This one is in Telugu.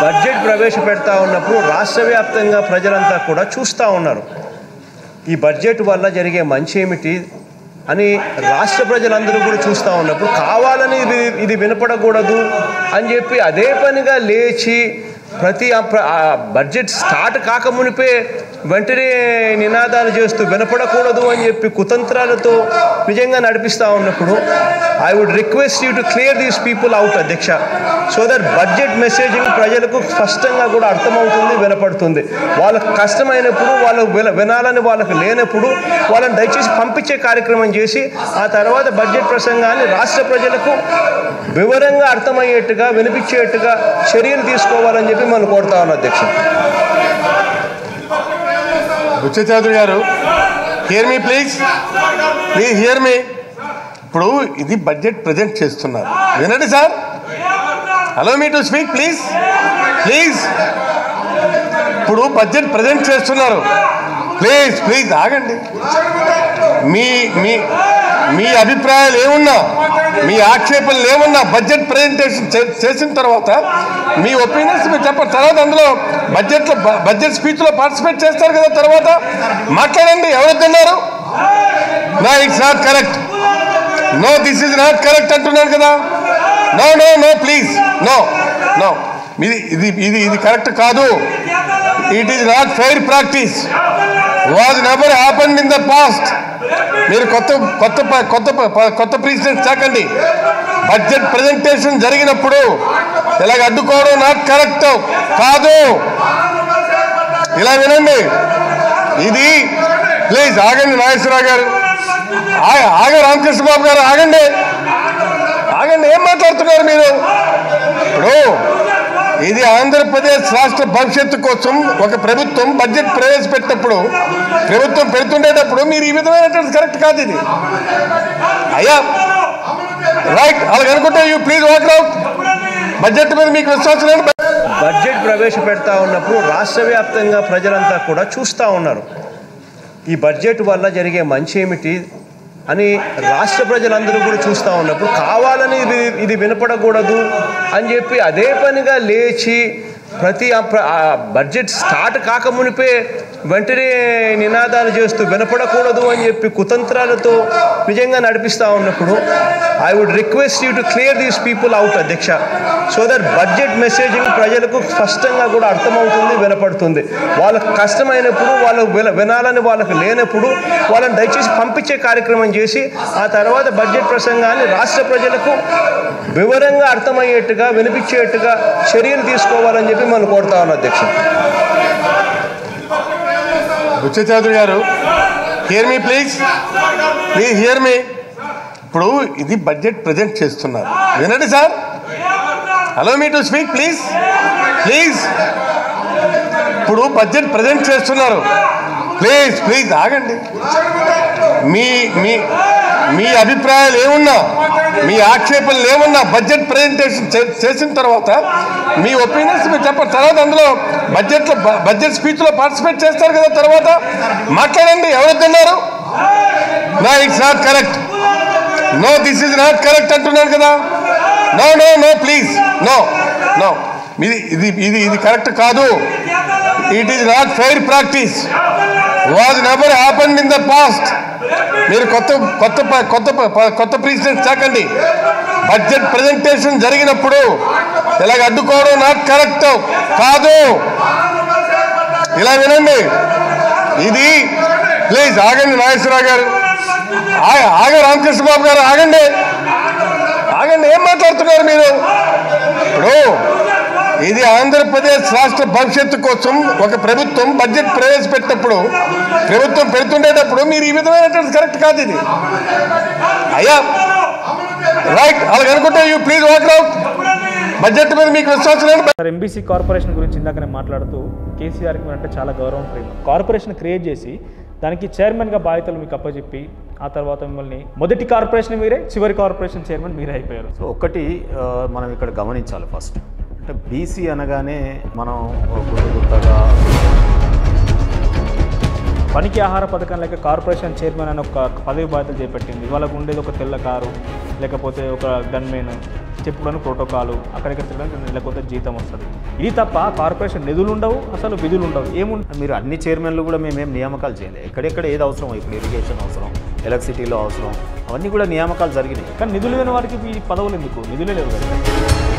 బడ్జెట్ ప్రవేశపెడతా ఉన్నప్పుడు రాష్ట్ర వ్యాప్తంగా ప్రజలంతా కూడా చూస్తూ ఉన్నారు ఈ బడ్జెట్ వల్ల జరిగే మంచి ఏమిటి అని రాష్ట్ర ప్రజలందరూ కూడా చూస్తూ ఉన్నప్పుడు కావాలని ఇది ఇది వినపడకూడదు అని చెప్పి అదే పనిగా లేచి ప్రతి ఆ ప్ర- ఆ బడ్జెట్ స్టార్ట్ కాకమునిపే వెంటనే నినాదాలు చేస్తూ వినపడకూడదు అని చెప్పి కుతంత్రాలతో నిజంగా నడిపిస్తూ ఉన్నప్పుడు I would request you to clear these people out అధ్యక్ష సో దట్ బడ్జెట్ మెసేజింగ్ ప్రజలకు స్పష్టంగా కూడా అర్థమవుతుంది వినపడుతుంది వాళ్ళకు కష్టమైనప్పుడు వాళ్ళు విన వినాలని వాళ్ళకు లేనప్పుడు వాళ్ళని దయచేసి పంపించే కార్యక్రమం చేసి ఆ తర్వాత బడ్జెట్ ప్రసంగాన్ని రాష్ట్ర ప్రజలకు వివరంగా అర్థమయ్యేట్టుగా వినిపించేట్టుగా చర్యలు తీసుకోవాలని చెప్పి మనం కోరుతా ఉన్నాం అధ్యక్ష బుచ్చ చౌదరి గారు hear me please please hear me ఇప్పుడు ఇది బడ్జెట్ ప్రజెంట్ చేస్తున్నారు వినండి sir hello me to speak please please ఇప్పుడు బడ్జెట్ ప్రజెంట్ చేస్తున్నారు ప్లీజ్ ప్లీజ్ ఆగండి మీ మీ మీ అభిప్రాయాలు ఏమున్నా మీ ఆక్షేపణలు ఏమున్నా బడ్జెట్ ప్రజెంటేషన్ చే- చేసిన తర్వాత మీ ఒపీనియన్స్ మీరు చెప్పండి తర్వాత అందులో బడ్జెట్లో బ- బడ్జెట్ స్పీచ్లో పార్టిసిపేట్ చేస్తారు కదా తర్వాత మాట్లాడండి ఎవరు తిన్నారు no it's not correct no this is not correct అంటున్నాను కదా no no no please no no ఇది ఇది ఇది ఇది కరెక్ట్ కాదు it is not fair practice was never happen in the past మీరు కొత్త కొత్త ప- కొత్త ప- కొత్త ప్రెసిడెంట్ చాకండి బడ్జెట్ ప్రజెంటేషన్ జరిగినప్పుడు ఇలాగ అడ్డుకోవడం నాట్ కరెక్ట్ కాదు ఇలా వినండి ఇది ప్లీజ్ ఆగండి నాగేశ్వరరావు గారు ఆ- ఆగ రామకృష్ణ బాబు గారు ఆగండి ఆగండి ఏం మాట్లాడుతున్నారు మీరు ఇప్పుడు ఇది ఆంధ్రప్రదేశ్ రాష్ట్ర భవిష్యత్తు కోసం ఒక ప్రభుత్వం బడ్జెట్ ప్రవేశపెట్టినప్పుడు ప్రభుత్వం పెడుతుండేటప్పుడు మీరు ఈ విధమైనటువంటి కరెక్ట్ కాదు ఇది అయ్యా రైట్ అలాగ అనుకుంటే you please walk out budget మీద మీకు విశ్వాసం లేదు బడ్జెట్ ప్రవేశపెడతా ఉన్నప్పుడు రాష్ట్ర వ్యాప్తంగా ప్రజలంతా కూడా చూస్తూ ఉన్నారు ఈ బడ్జెట్ వల్ల జరిగే మంచి ఏమిటి అని రాష్ట్ర ప్రజలందరూ కూడా చూస్తూ ఉన్నప్పుడు కావాలని ఇది ఇది వినపడకూడదు అని చెప్పి అదే పనిగా లేచి ప్రతి ఆ ప్ర- ఆ బడ్జెట్ స్టార్ట్ కాకమునిపే వెంటనే నినాదాలు చేస్తూ వినపడకూడదు అని చెప్పి కుతంత్రాలతో నిజంగా నడిపిస్తూ ఉన్నప్పుడు I would request you to clear these people out అధ్యక్ష సో దట్ బడ్జెట్ మెసేజింగ్ ప్రజలకు స్పష్టంగా కూడా అర్థమవుతుంది వినపడుతుంది వాళ్ళకు కష్టమైనప్పుడు వాళ్ళు విన వినాలని వాళ్ళకు లేనప్పుడు వాళ్ళని దయచేసి పంపించే కార్యక్రమం చేసి ఆ తర్వాత బడ్జెట్ ప్రసంగాన్ని రాష్ట్ర ప్రజలకు వివరంగా అర్థమయ్యేట్టుగా వినిపించేట్టుగా చర్యలు తీసుకోవాలని చెప్పి మనం కోరుతా ఉన్నాం అధ్యక్ష బుచ్చ చౌదరి గారు hear me please please hear me ఇప్పుడు ఇది బడ్జెట్ ప్రజెంట్ చేస్తున్నారు వినండి sir hello me to speak please please ఇప్పుడు బడ్జెట్ ప్రజెంట్ చేస్తున్నారు ప్లీజ్ ప్లీజ్ ఆగండి మీ మీ మీ అభిప్రాయాలు ఏమున్నా మీ ఆక్షేపణలు ఏమున్నా బడ్జెట్ ప్రజెంటేషన్ చే- చేసిన తర్వాత మీ ఒపీనియన్స్ మీరు చెప్పండి తర్వాత అందులో బడ్జెట్లో బ- బడ్జెట్ స్పీచ్లో పార్టిసిపేట్ చేస్తారు కదా తర్వాత మాట్లాడండి ఎవరు తిన్నారు no it's not correct no this is not correct అంటున్నాను కదా no no no please no no ఇది ఇది ఇది ఇది కరెక్ట్ కాదు it is not fair practice was never happen in the past మీరు కొత్త కొత్త ప- కొత్త ప- కొత్త ప్రెసిడెంట్ చాకండి బడ్జెట్ ప్రజెంటేషన్ జరిగినప్పుడు ఇలాగ అడ్డుకోవడం నాట్ కరెక్ట్ కాదు ఇలా వినండి ఇది ప్లీజ్ ఆగండి నాగేశ్వరరావు గారు ఆ- ఆగ రామకృష్ణ బాబు గారు ఆగండి ఆగండి ఏం మాట్లాడుతున్నారు మీరు ఇప్పుడు ఇది ఆంధ్రప్రదేశ్ రాష్ట్ర భవిష్యత్తు కోసం ఒక ప్రభుత్వం బడ్జెట్ ప్రవేశపెట్టినప్పుడు ప్రభుత్వం పెడుతుండేటప్పుడు మీరు ఈ విధమైనటువంటి కరెక్ట్ కాదు ఇది అయ్యా రైట్ అలాగ అనుకుంటే you please walk out budget మీద మీకు విశ్వాసం లేదు సార్ ఎంబీసీ కార్పొరేషన్ గురించి ఇందాకనే మాట్లాడుతూ కేసీఆర్కి అంటే చాలా గౌరవం ప్రేమ కార్పొరేషన్ క్రియేట్ చేసి దానికి చైర్మన్గా బాధ్యతలు మీకు అప్పచెప్పి ఆ తర్వాత మిమ్మల్ని మొదటి కార్పొరేషన్ మీరే చివరి కార్పొరేషన్ చైర్మన్ మీరే అయిపోయారు సో ఒకటి ఆ, మనం ఇక్కడ గమనించాలి ఫస్ట్ అంటే బీసీ అనగానే మనం గుర్తు గుర్తగా పనికి ఆహార పథకం లేక కార్పొరేషన్ చైర్మన్ అని ఒక పదవి బాధ్యతలు చేపట్టింది వాళ్ళకు ఉండేది ఒక తెల్ల కారు లేకపోతే ఒక గన్మెన్ చెప్పుకోవడానికి ప్రోటోకాలు అక్కడిక్కడ తిరగడానికి నెల కొంత జీతం వస్తుంది ఇది తప్ప కార్పొరేషన్ నిధులు ఉండవు అసలు విధులు ఉండవు ఏముంటుంది మీరు అన్ని చైర్మన్లు కూడా మేమేం నియామకాలు చేయలేదు ఎక్కడెక్కడ ఏది అవసరం ఇప్పుడు ఇరిగేషన్ అవసరం ఎలక్ట్రిసిటీలో అవసరం అవన్నీ కూడా నియామకాలు జరిగినాయి కానీ నిధులు లేని వారికి ఈ పదవులు ఎందుకు నిధులే లేవు కదా